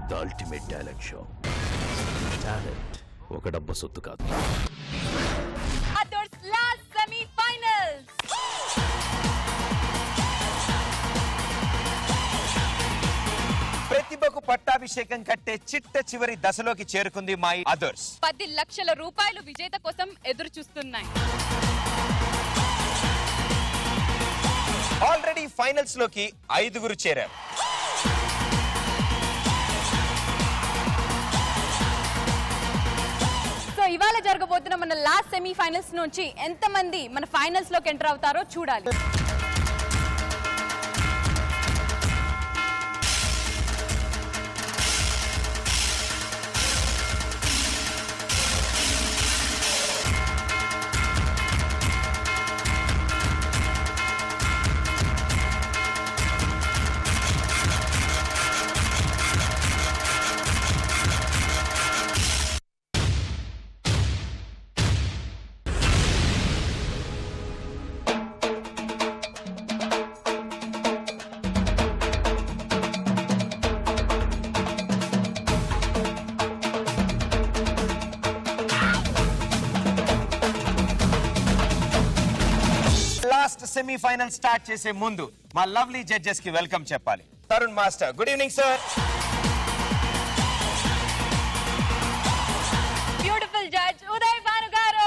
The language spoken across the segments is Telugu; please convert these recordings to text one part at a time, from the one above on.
The ultimate talent show talent ఒక డబ్బు సొత్తు కాదు Others last semi-finals. ప్రతిభకు పట్టాభిషేకం కట్టే చిట్ట చివరి దశలోకి చేరుకుంది మై అదర్స్ పది లక్షల రూపాయలు విజేత కోసం ఎదురు చూస్తున్నాయి ఆల్రెడీ ఫైనల్స్ లోకి ఐదుగురు చేరారు సో ఇవాళ జరగబోతున్న మన లాస్ట్ సెమీ ఫైనల్స్ నుంచి ఎంతమంది మన ఫైనల్స్ లోకి ఎంటర్ అవుతారో చూడాలి లాస్ట్ సెమీఫైనల్ స్టార్ట్ చేసే ముందు మా లవ్లీ జడ్జెస్ కి వెల్కమ్ చెప్పాలి Tarun master good evening sir beautiful judge Uday Bhanu గారు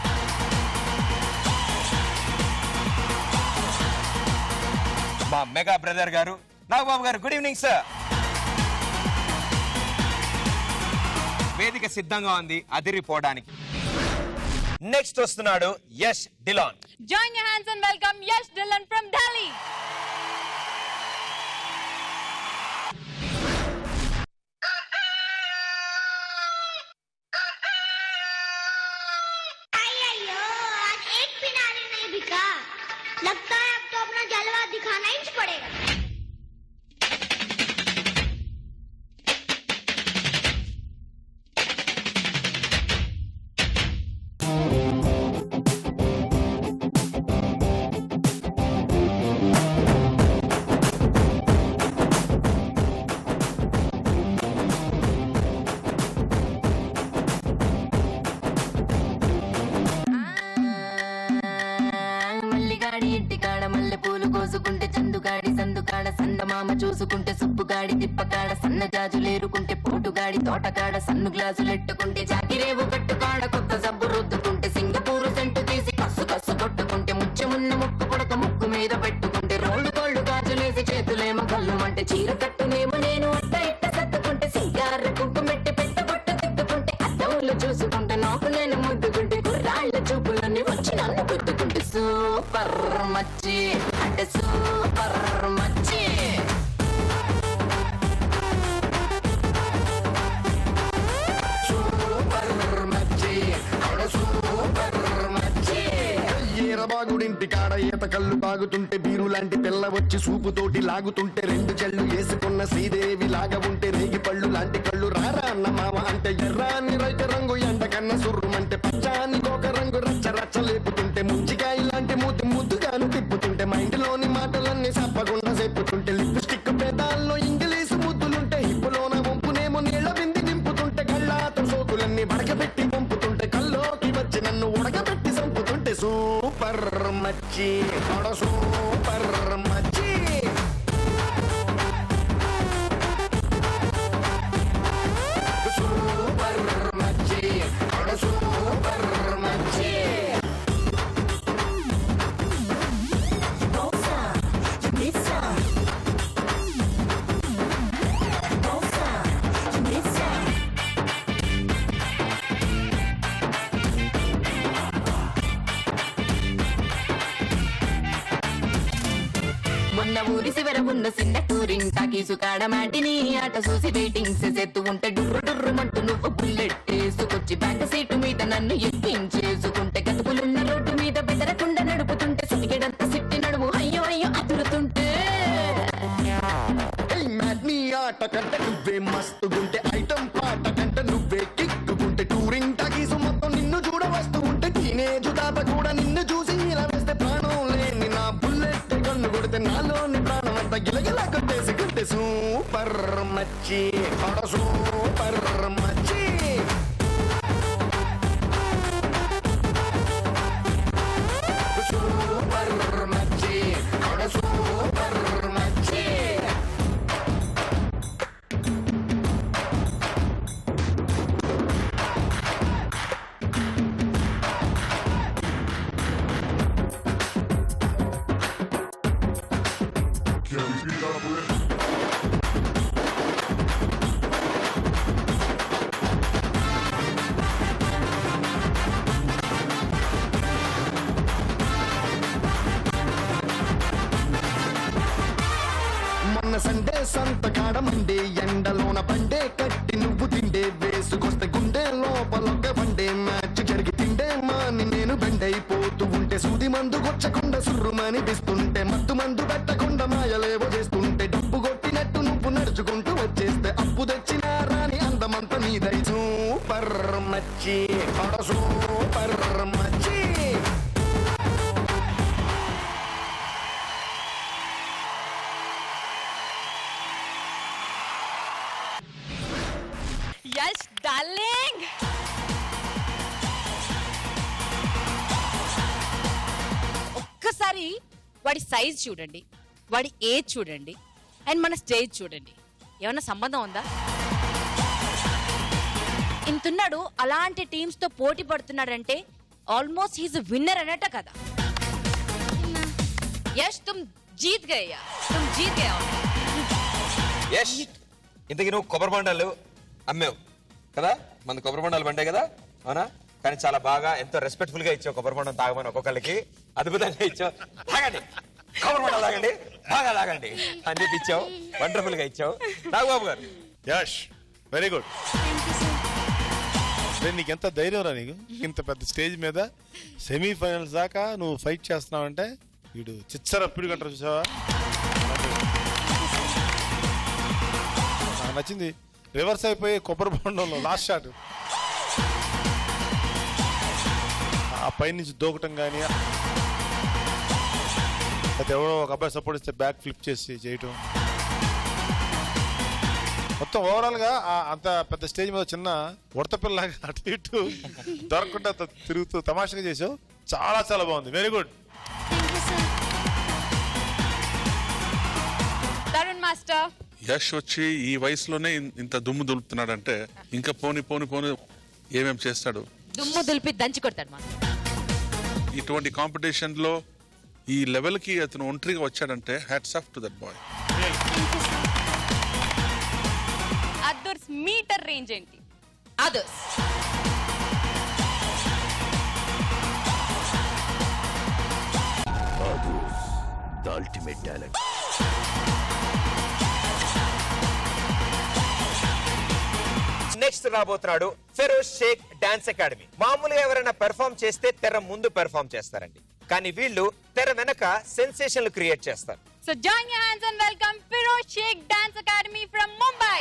మా మెగా బ్రదర్ గారు నాగబాబు గారు గుడ్ ఈవినింగ్ సార్ వేదిక సిద్ధంగా ఉంది అదిరిపోవడానికి నెక్స్ట్ వస్తున్నాడు Yash Dhillon join your hands and welcome Yash Dhillon from Delhi अय्यो आज एक भी नारी नहीं बिका लगता है अब तो अपना जलवा दिखाना ही पड़ेगा మల్లిగాడి ఇంటికాడ మల్లె పూలు కోసుకుంటే చందుగాడి సందుకాడ సందమామ చూసుకుంటే సుబ్బుగాడి తిప్పకాడ సన్న జాజులేరుకుంటే పోటుగాడి తోటకాడ సన్ను గ్లాసులెట్టుకుంటే జాకిరేవు కట్టుకాడ కొత్త సబ్బు రుద్దుకుంటే సింగపూరు సెంటు తీసి కస్సు కస్సు కొట్టుకుంటే ముచ్చమున్న ముక్కు పుడక ముక్కు మీద పెట్టుకుంటే రోడ్డు కోళ్ళు గాజులేసి చేతులేమో కళ్ళు అంటే చీర కట్టునేమో నేను అట్ట ఇట్ట సత్తుకుంటే సింగార కుంకుమెట్టి పెట్ట బొట్టు తిట్టుకుంటే అద్దవులు చూసుకుంటే నాకు నేను ముద్దుకుంటే కుర్రాళ్ళ చూపులన్నీ వచ్చి నన్ను గుద్దుకుంటే సూపర్ మచ్చి అంటే సూపర్ మచ్చి సూపర్ మచ్చి అంటే సూపర్ మచ్చి ఈరబాగుడింటి కాడ ఈత కళ్ళు తాగుతుంటే బీరు లాంటి పిల్ల వచ్చి సూపుతోటి లాగుతుంటే రెండు చెళ్ళు వేసుకున్న శ్రీదేవి లాగా ఉంటే రేగి పళ్ళు లాంటి కళ్ళు రారా అన్న మామ అంటే ఎర్రాని రైత రంగు ఎండ కన్న సుర్రుమంటే పచ్చాని కోక రంగు రచ్చ రచ్చ లేపుతుంటే ముంచికాయ లాంటి మూతి ముద్దుగాను తిప్పుతుంటే మైండ్లోని మాటలన్నీ చెప్పకుండా చెప్పుతుంటే లిప్స్టిక్ పేదాల్లో ఇంగ్లీష్ ముద్దులుంటే హిప్పులోన వంపునేమో నీళ్ళ బింది నింపుతుంటే కళ్ళాత సోకులన్నీ బడకబెట్టి పంపుతుంటే కల్లోకి వచ్చి నన్ను ఉడకబెట్టి చంపుతుంటే సూపర్ మచ్చి ఆడ సూపర్ మచ్చి సూపర్ మచ్చి ఆడ సూపర్ మచ్చి Bossa, Missa. Bossa, Missa. మొన్న ఊరి శివర ఉన్న చిన్న టూరింగ్ టాకీసు కాడ మాటిని ఆట చూసి వెయిటింగ్ చేసేత్తు ఉంటే డుర్రు డుర్రు మంటూ నువ్వు బుల్లెట్ వేసుకొచ్చి బ్యాక్ సీటు మీద నన్ను ఎక్కించేసుకుంటే గతుకులున్న రోడ్డు మీద బెదరకుండా నడుపుతుంటే సిటికెడంత సిట్టి నడుము అయ్యో అయ్యో అతురుతుంటే ఏయ్ మ్యాట్ నీ ఆట కంటే నువ్వే మస్తుగుంటే ఐటమ్ పాట కంటే నువ్వే కిక్కుకుంటే టూరింగ్ టాకీసు మొత్తం నిన్ను చూడ వస్తూ ఉంటే టీనేజ్ తాత కూడా నిన్ను చూసి ఇలా వేస్తే ప్రాణం లేని నా బుల్లెట్ కన్ను కొడితే నాలోని ప్రాణం అంతా గిలగిలా కొట్టేసుకుంటే అంటే సూపర్ మచ్చి ఆడ సూపర్ మచ్చి సూపర్ మచ్చి ఆడ సూపర్ మచ్చి మొన్న సండే సంత కాడమండే ఎండలోన పండే కట్టి నువ్వు తిండే వేసుకొస్తే గుండె లోపలొక్క పండే మ్యాచ్ జరిగి తిండే మాని నేను బెండైపోతూ ఉంటే సూది మందు గొచ్చకుండా సుర్రుమని బిస్తుంటే మత్తు మందు పెట్టకుండా మాయలేవో చేస్తుంటే డబ్బు కొట్టినట్టు నువ్వు నడుచుకుంటూ వచ్చేస్తే అప్పు తెచ్చిన రాని అందమంత నీదై సూపర్ మచ్చి ఆడ సూపర్ మచ్చి యష్ డార్లింగ్ ఒక్కసారి వాడి సైజ్ చూడండి వాడి ఏజ్ చూడండి అండ్ మన స్టేజ్ చూడండి ఏమన్నా సంబంధం ఉందా ఇంతున్నాడు అలాంటి టీమ్స్ తో పోటీ పడుతున్నాడంటే ఆల్మోస్ట్ హీస్ విన్నర్ అన్నట్ట కదా యష్ తుమ్ జీత్ గయా తుమ్ జీత్ గయా యష్ ఇంతకీ నువ్వు కొబ్బరి బొండాలు అమ్మావు కదా మన కొబ్బరి బొండాలు బండే కదా అవునా కానీ చాలా బాగా ఎంతో రెస్పెక్ట్ఫుల్ గా ఇచ్చావు కొబ్బరి బొండం తాగమని ఒక్కొక్కరికి అద్భుతంగా ఇచ్చావు తాగండి కొబ్బరి బొండాలు తాగండి బాగా తాగండి అని చెప్పి ఇచ్చావు వండర్ఫుల్ గా ఇచ్చావు నాగబాబు గారు యాష్ వెరీ గుడ్ నేను నీకు ఎంత ధైర్యం రా నీకు ఇంత పెద్ద స్టేజ్ మీద సెమీఫైనల్స్ దాకా నువ్వు ఫైట్ చేస్తున్నావంటే వీడు చిచ్చర పిడి గంట చూసావా నాకు నచ్చింది రివర్స్ అయిపోయి కొబ్బరి బొండంలో లాస్ట్ షాట్ ఆ పైనుంచి దూకటం కానీ అది ఎవరో ఒక అబ్బాయి సపోర్ట్ ఇస్తే బ్యాక్ ఫ్లిప్ చేసి చేయటం మొత్తం ఓవరాల్ గా ఆ- అంత పెద్ద స్టేజ్ మీద చిన్న ఉడతపిల్లలాగా అటు ఇటు దొరకకుండా త- తిరుగుతూ తమాషగా చేసావు చాలా చాలా బాగుంది very good Tarun master Yash వచ్చి ఈ వయసులోనే ఇన్- ఇంత దుమ్ము దులుపుతున్నాడంటే ఇంకా పోని పోని పోని ఏమేం చేస్తాడు దుమ్ము దులిపి దంచి కొడతాడు మా ఇటువంటి కాంపిటీషన్ లో ఈ లెవెల్ కి అతను ఒంటరిగా వచ్చాడంటే hats off to that boy others meter range ఏంటి others the ultimate talent next రాబోతున్నాడు ఫెరోజ్ షేక్ డాన్స్ అకాడమీ మామూలుగా ఎవరైనా పెర్ఫామ్ చేస్తే తెర ముందు పెర్ఫామ్ చేస్తారండి కానీ వీళ్ళు తెర వెనక సెన్సేషన్లు క్రియేట్ చేస్తారు so join your hands and welcome Firoz Sheikh Dance Academy from Mumbai.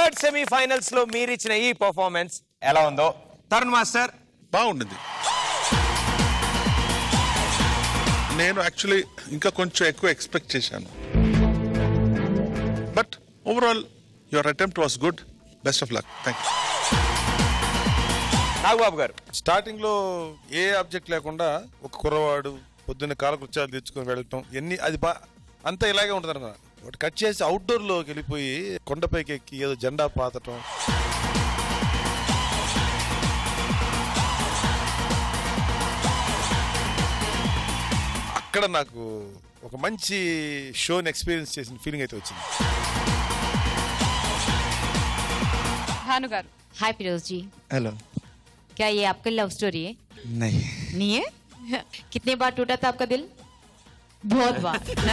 Third semifinals లో మీరు ఇచ్చిన ఈ పర్ఫార్మెన్స్ ఎలా ఉందో తరుణ్ మాస్టర్ బాగుండింది నేను యాక్చువల్లీ ఇంకా కొంచెం ఎక్కువ ఎక్స్పెక్ట్ చేశాను but overall your attempt was good best of luck thank you Nagababu గారు స్టార్టింగ్ లో ఏ ఆబ్జెక్ట్ లేకుండా ఒక కుర్రవాడు పొద్దున్న కాలకృత్యాలు తెచ్చుకొని వెళ్ళటం ఎన్ని అది బా అంతా ఇలాగే ఉంటుంది అనమాట ఒకటి కట్ చేసి అవుట్డోర్ లోకి వెళ్ళిపోయి కొండపైకి ఎక్కి ఏదో జెండా పాతటం అక్కడ నాకు ఒక మంచి షోని ఎక్స్పీరియన్స్ చేసిన ఫీలింగ్ అయితే వచ్చింది భాను గారు हाय फिरोज जी हेलो क्या ये आपका लव स्टोरी है नहीं नहीं है कितने बार टूटा था आपका दिल बहुत बार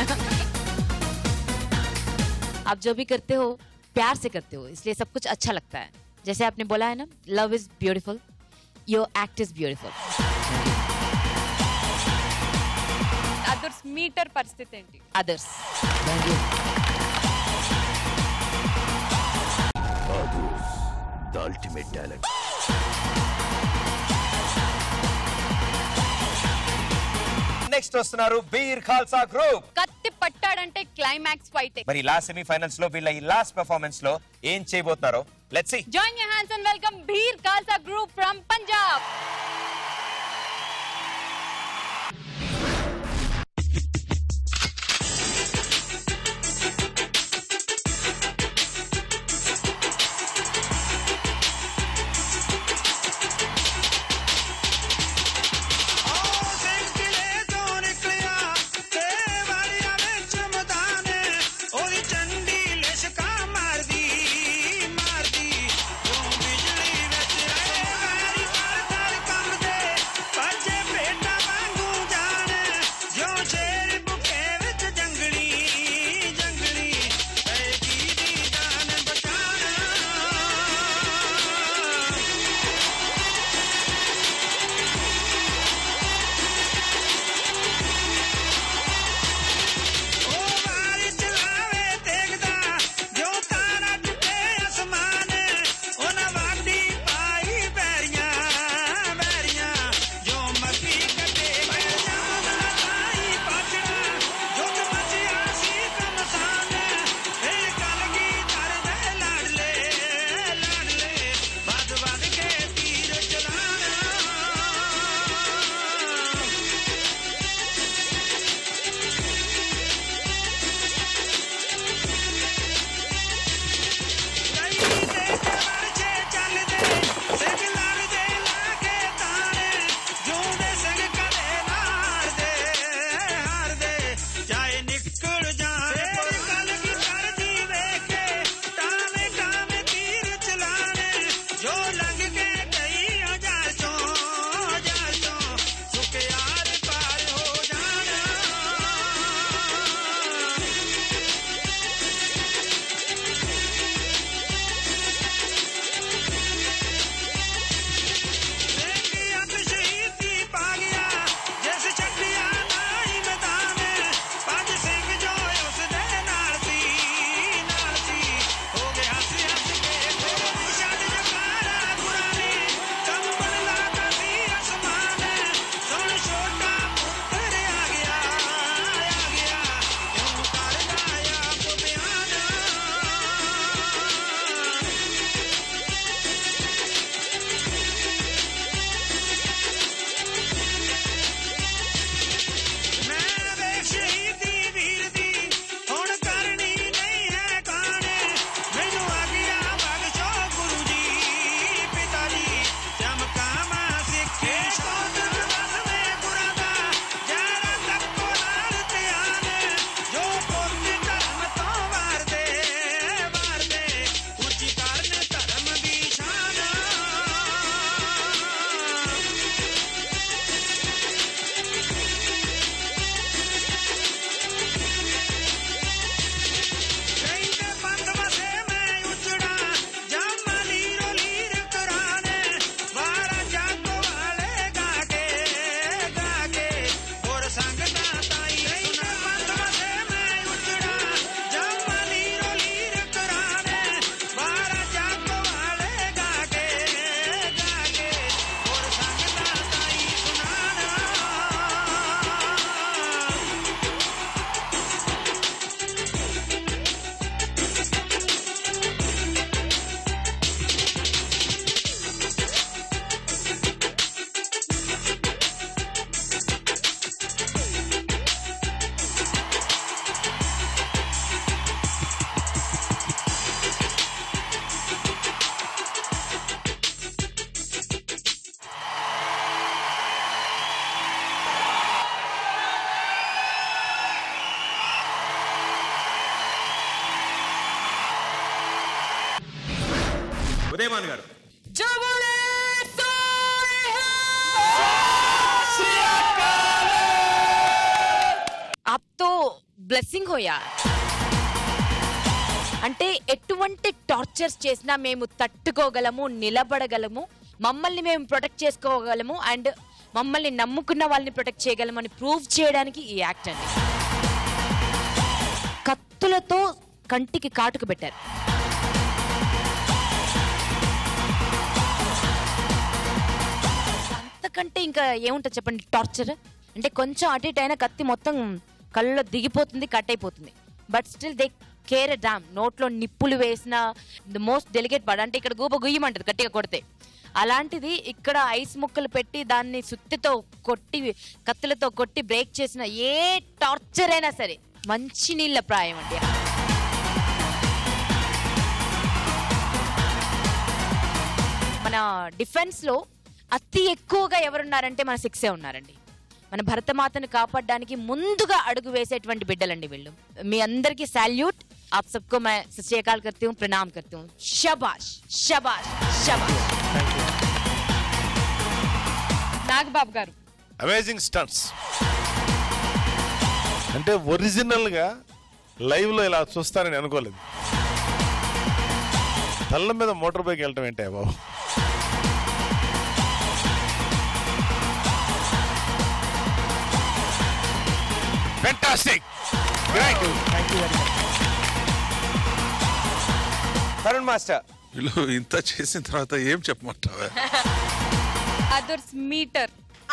आप जो भी करते हो प्यार से करते हो इसलिए सब कुछ अच्छा लगता है जैसे आपने बोला है ना love is beautiful your act is beautiful others meter పరిస్థితి ఏంటి others the ultimate talent next వస్తున్నారు బీర్ ఖాల్సా గ్రూప్ కత్తి పట్టాడంటే క్లైమాక్స్ ఫైట్ మరి లాస్ట్ సెమీఫైనల్స్ లో వీళ్ళ ఈ లాస్ట్ పెర్ఫార్మెన్స్ లో ఏం చేయబోతున్నారో let's see join your hands and welcome Bir Khalsa group from Punjab ਮਾਰਦੀ ਮਾਰਦੀ ਉਹ ਬਿਜਲੀ ਵਿੱਚ ਰਹੇ ਵਾਰੀ ਕਰ ਕਰ ਕੰਮ ਦੇ సులేమాన్ గారు अब तो బ్లెస్సింగ్ హోయా అంటే ఎటువంటి టార్చర్స్ చేసినా మేము తట్టుకోగలము నిలబడగలము మమ్మల్ని మేము ప్రొటెక్ట్ చేసుకోగలము అండ్ మమ్మల్ని నమ్ముకున్న వాళ్ళని ప్రొటెక్ట్ చేయగలము అని ప్రూవ్ చేయడానికి ఈ యాక్ట్ అండి కత్తులతో కంటికి కాటుకు పెట్టారు అంతకంటే ఇంకా ఏముంటుంది చెప్పండి టార్చర్ అంటే కొంచెం అటు ఇటు అయినా కత్తి మొత్తం కళ్ళలో దిగిపోతుంది కట్ అయిపోతుంది but still they care damn నోట్లో నిప్పులు వేసిన ద మోస్ట్ డెలికేట్ పడ్ అంటే ఇక్కడ గూప గుయ్యమంటది గట్టిగా కొడితే అలాంటిది ఇక్కడ ఐస్ ముక్కలు పెట్టి దాన్ని సుత్తితో కొట్టి కత్తులతో కొట్టి బ్రేక్ చేసిన ఏ టార్చర్ అయినా సరే మంచి నీళ్ళ ప్రాయం అండి మన డిఫెన్స్ లో అతి ఎక్కువగా ఎవరున్నారంటే మన సిక్సే ఉన్నారండి మన భరతమాతను కాపాడడానికి ముందుగా అడుగు వేసేటువంటి బిడ్డలండి వీళ్ళు మీ అందరికీ సాల్యూట్ आप सबको मैं सत श्री अकाल करती हूँ प्रणाम करती हूँ शबाश शबाश शबाश నాగబాబు గారు అమేజింగ్ స్టంట్స్ అంటే ఒరిజినల్ గా లైవ్ లో ఇలా చూస్తానని అనుకోలేదు తల్ల మీద మోటార్ బైక్ వెళ్ళటం ఏంటే బాబు ఫెంటాస్టిక్ తరుణ్ మాస్టర్ వీళ్ళు ఇంత చేసిన తర్వాత ఏం చెప్పమంటావా others meter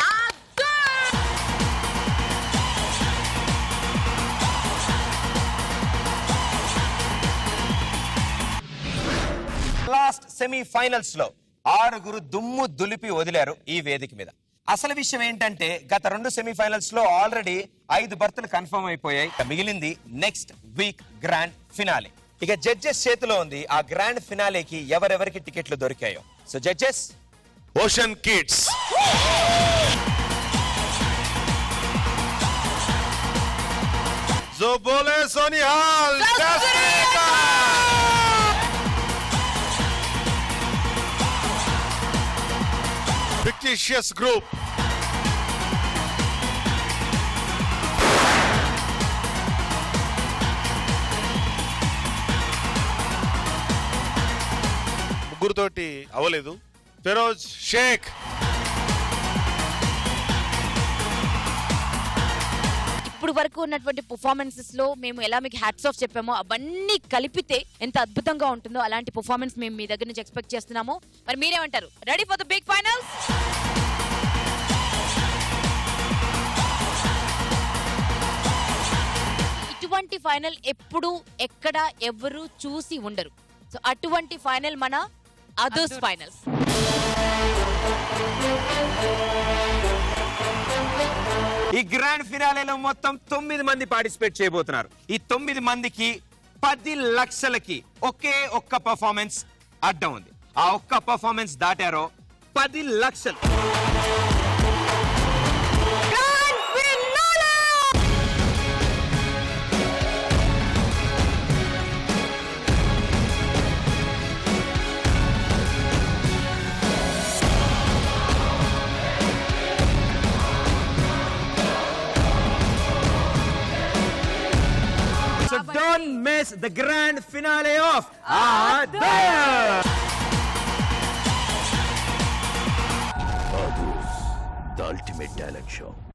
last semi finals లో ఆరుగురు దుమ్ము దులిపి వదిలారు ఈ వేదిక మీద అసలు విషయం ఏంటంటే గత రెండు సెమీఫైనల్స్ లో ఆల్రెడీ ఐదు బర్తులు కన్ఫర్మ్ అయిపోయాయి ఇక మిగిలింది నెక్స్ట్ వీక్ గ్రాండ్ ఫినాలే ఇక జడ్జెస్ చేతిలో ఉంది ఆ గ్రాండ్ ఫినాలేకి ఎవరెవరికి టికెట్లు దొరికాయో సో జడ్జెస్ ఓషన్ కిడ్స్ जो बोले सोनिहाल fictitious group ముగ్గురుతోటి అవ్వలేదు ఫిరోజ్ షేక్ ఇప్పుడు వరకు ఉన్నటువంటి పర్ఫార్మెన్సెస్ లో మేము ఎలా మీకు హ్యాట్స్ ఆఫ్ చెప్పామో అవన్నీ కలిపితే ఎంత అద్భుతంగా ఉంటుందో అలాంటి పర్ఫార్మెన్స్ మేము మీ దగ్గర నుంచి ఎక్స్పెక్ట్ చేస్తున్నాము మరి మీరేమంటారు ready for the big finals ఇటువంటి ఫైనల్ ఎప్పుడు ఎక్కడ ఎవరు చూసి ఉండరు సో అటువంటి ఫైనల్ మన అదర్స్ ఫైనల్స్ ఈ గ్రాండ్ ఫినాలేలో మొత్తం తొమ్మిది మంది పార్టిసిపేట్ చేయబోతున్నారు ఈ తొమ్మిది మందికి పది లక్షలకి ఒకే ఒక్క పర్ఫార్మెన్స్ అడ్డం ఉంది ఆ ఒక్క పర్ఫార్మెన్స్ దాటారో పది లక్షలు So don't miss the grand finale of Adaya. the ultimate talent show.